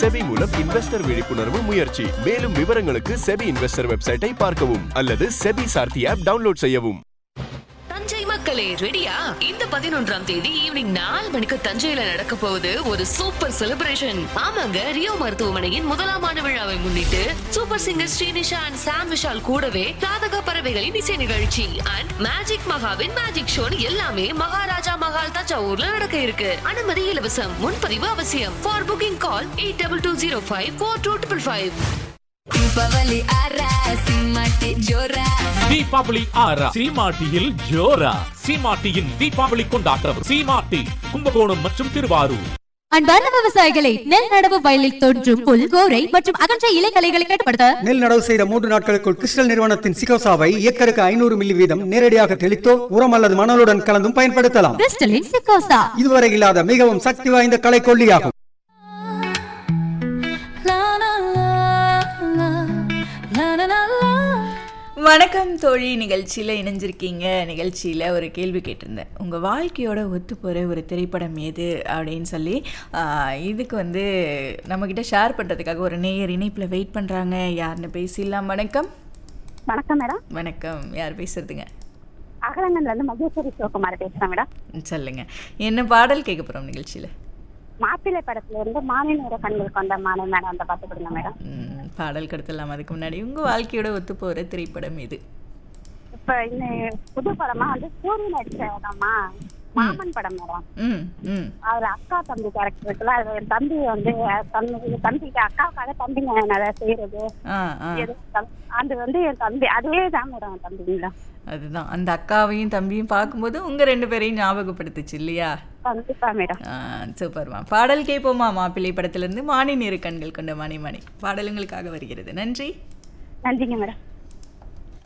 SEBI மூலம் investor விழிப்புணர்வு முயற்சி மேலும் விவரங்களுக்கு செபி இன்வெஸ்டர் வெப்சைட்டை பார்க்கவும் அல்லது செபி சார்த்தி ஆப் டவுன்லோட் செய்யவும் தஞ்சை மக்களே ரெடியா இந்த பதினொன்றாம் தேதி ஈவினிங் நாலு மணிக்கு தஞ்சையில நடக்க போகுது ஒரு சூப்பர் செலிப்ரேஷன் ஆமாங்க ரியோ மருத்துவமனையின் முதலாம் ஆண்டு விழாவை முன்னிட்டு super singer Srinisha and Sam Vishal கூடவே ராதக பறவைகளின் இசை நிகழ்ச்சி அண்ட் மேஜிக் மகாவின் மேஜிக் ஷோ எல்லாமே மகாராஜா மகால் தஞ்சாவூர்ல நடக்க இருக்கு அனுமதி இலவசம் முன்பதிவு அவசியம் for booking call eight double two zero five four two triple five Deepavali ಆರ ಸಿಂಹಕ್ಕೆ ಜೋರ தீபாவளி ஆறா சீமாட்டியில் ஜோரா சீமாட்டியின் தீபாவளி கொண்டாட்டம் சீமாட்டி கும்பகோணம் மற்றும் திருவாரூர் அன்பார்ந்த விவசாயிகளை நெல் நடவு வயலில் தோன்றும் புல் கோரை மற்றும் அகன்ற இலைகளைகளை கட்டுப்படுத்த நெல் நடவு செய்த மூன்று நாட்களுக்குள் கிறிஸ்டல் நிறுவனத்தின் சிகோசாவை ஏக்கருக்கு ஐநூறு மில்லி வீதம் நேரடியாக தெளித்தோ உரம் அல்லது மணலுடன் கலந்தும் பயன்படுத்தலாம் கிறிஸ்டலின் சிக்கோசா இதுவரை இல்லாத மிகவும் சக்தி வாய்ந்த களைக்கொல்லியாகும் வணக்கம் தோழி நிகழ்ச்சியில் இணைஞ்சிருக்கீங்க நிகழ்ச்சியில் ஒரு கேள்வி கேட்டிருந்தேன் உங்கள் வாழ்க்கையோட ஒத்து போகிற ஒரு திரைப்படம் எது அப்படின்னு சொல்லி ஆஹ், இதுக்கு வந்து நம்மக்கிட்ட ஷேர் பண்ணுறதுக்காக ஒரு நேயர் இணைப்பில் வெயிட் பண்ணுறாங்க யாருன்னு பேசிடலாம் வணக்கம் வணக்கம் மேடம் வணக்கம் யார் பேசுறதுங்க அகலங்கள்ல இருந்து மகேஸ்வரி சிவகுமார் பேசுறேன் மேடம் ம், சொல்லுங்க என்ன பாடல் கேட்க போகிறோம் நிகழ்ச்சியில் மாப்பிள்ளை படத்துல இருந்து மாநில கண்கள் கொண்ட மாலை மேடம் அந்த பாட்டு கொடுங்க மேடம் ம், பாடல் கொடுத்துடலாம் அதுக்கு முன்னாடி உங்கள் வாழ்க்கையோட ஒத்து போகிற திரைப்படம் எது இப்ப இந்த புது படமா வந்து சூரிய நடிச்சதாமா மாமன் படம் மேடம் ம் ம் அதுல அக்கா தம்பி கேரக்டர் இருக்குல்ல அது என் தம்பி வந்து தம்பி தம்பிக்கு அக்காவுக்காக தம்பிங்க நிறைய செய்யறது ஆ ஆ எது தம்- அது வந்து என் தம்பி அதே தான் மேடம் என் தம்பிங்களா அதுதான் அந்த அக்காவையும் தம்பியும் பார்க்கும்போது உங்கள் ரெண்டு பேரையும் ஞாபகப்படுத்துச்சு இல்லையா கண்டிப்பா மேடம் ஆ, சூப்பர்மா பாடல் கேட்போமா மாப்பிள்ளை படத்திலிருந்து மானி நிறு கண்கள் கொண்ட மணி மணி பாடலுங்களுக்காக வருகிறது நன்றி நன்றிங்க மேடம்